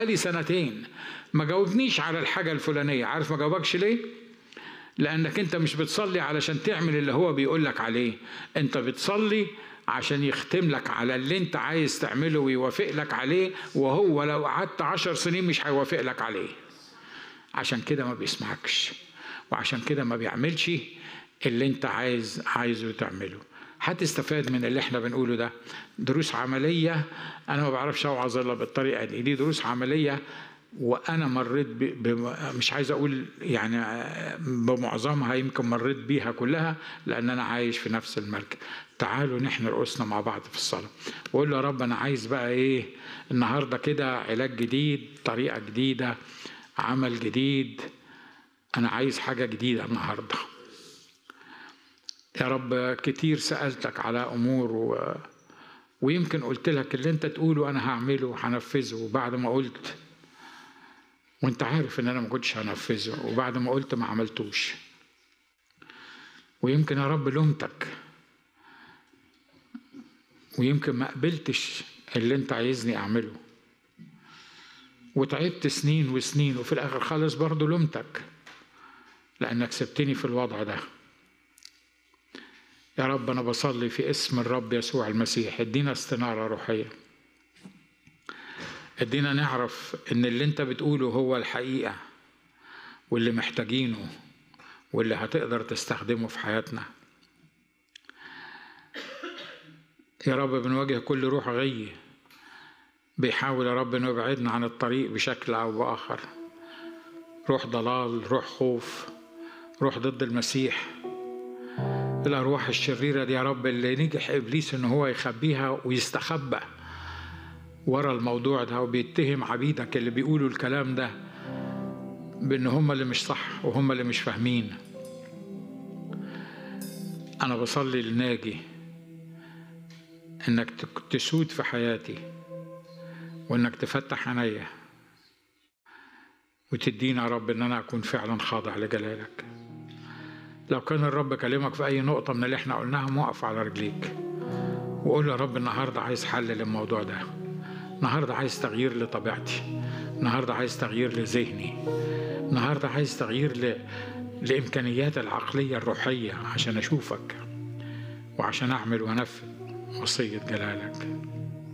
لي سنتين ما جاوبنيش على الحاجة الفلانية عارف ما جاوبكش ليه؟ لأنك أنت مش بتصلي علشان تعمل اللي هو بيقول لك عليه أنت بتصلي عشان يختم لك على اللي أنت عايز تعمله ويوافق لك عليه وهو لو قعدت عشر سنين مش هيوافق لك عليه عشان كده ما بيسمعكش وعشان كده ما بيعملش اللي أنت عايز عايزه تعمله هتستفاد من اللي احنا بنقوله ده دروس عملية أنا ما بعرفش أوعظ إلا بالطريقة دي دي دروس عملية وأنا مريت ب... ب... مش عايز أقول يعني بمعظمها يمكن مريت بيها كلها لأن أنا عايش في نفس المركز تعالوا نحن رؤوسنا مع بعض في الصلاة وقول له يا رب أنا عايز بقى إيه النهاردة كده علاج جديد طريقة جديدة عمل جديد أنا عايز حاجة جديدة النهارده يا رب كتير سألتك على أمور و... ويمكن قلت لك اللي أنت تقوله أنا هعمله وهنفذه وبعد ما قلت وأنت عارف إن أنا ما كنتش هنفذه وبعد ما قلت ما عملتوش ويمكن يا رب لومتك ويمكن ما قبلتش اللي أنت عايزني أعمله وتعبت سنين وسنين وفي الآخر خالص برضه لومتك لأنك سبتني في الوضع ده يا رب أنا بصلي في اسم الرب يسوع المسيح ادينا استنارة روحية ادينا نعرف ان اللي انت بتقوله هو الحقيقة واللي محتاجينه واللي هتقدر تستخدمه في حياتنا يا رب بنواجه كل روح غي بيحاول يا رب انه يبعدنا عن الطريق بشكل او باخر روح ضلال روح خوف روح ضد المسيح الأرواح الشريرة دي يا رب اللي نجح إبليس إن هو يخبيها ويستخبى ورا الموضوع ده وبيتهم عبيدك اللي بيقولوا الكلام ده بإن هم اللي مش صح وهم اللي مش فاهمين أنا بصلي لناجي إنك تسود في حياتي وإنك تفتح عينيا وتدينا يا رب إن أنا أكون فعلا خاضع لجلالك لو كان الرب كلمك في أي نقطة من اللي احنا قلناها موقف على رجليك وقول يا رب النهاردة عايز حل للموضوع ده النهاردة عايز تغيير لطبيعتي النهاردة عايز تغيير لذهني النهاردة عايز تغيير ل... لإمكانيات العقلية الروحية عشان أشوفك وعشان أعمل وأنفذ وصية جلالك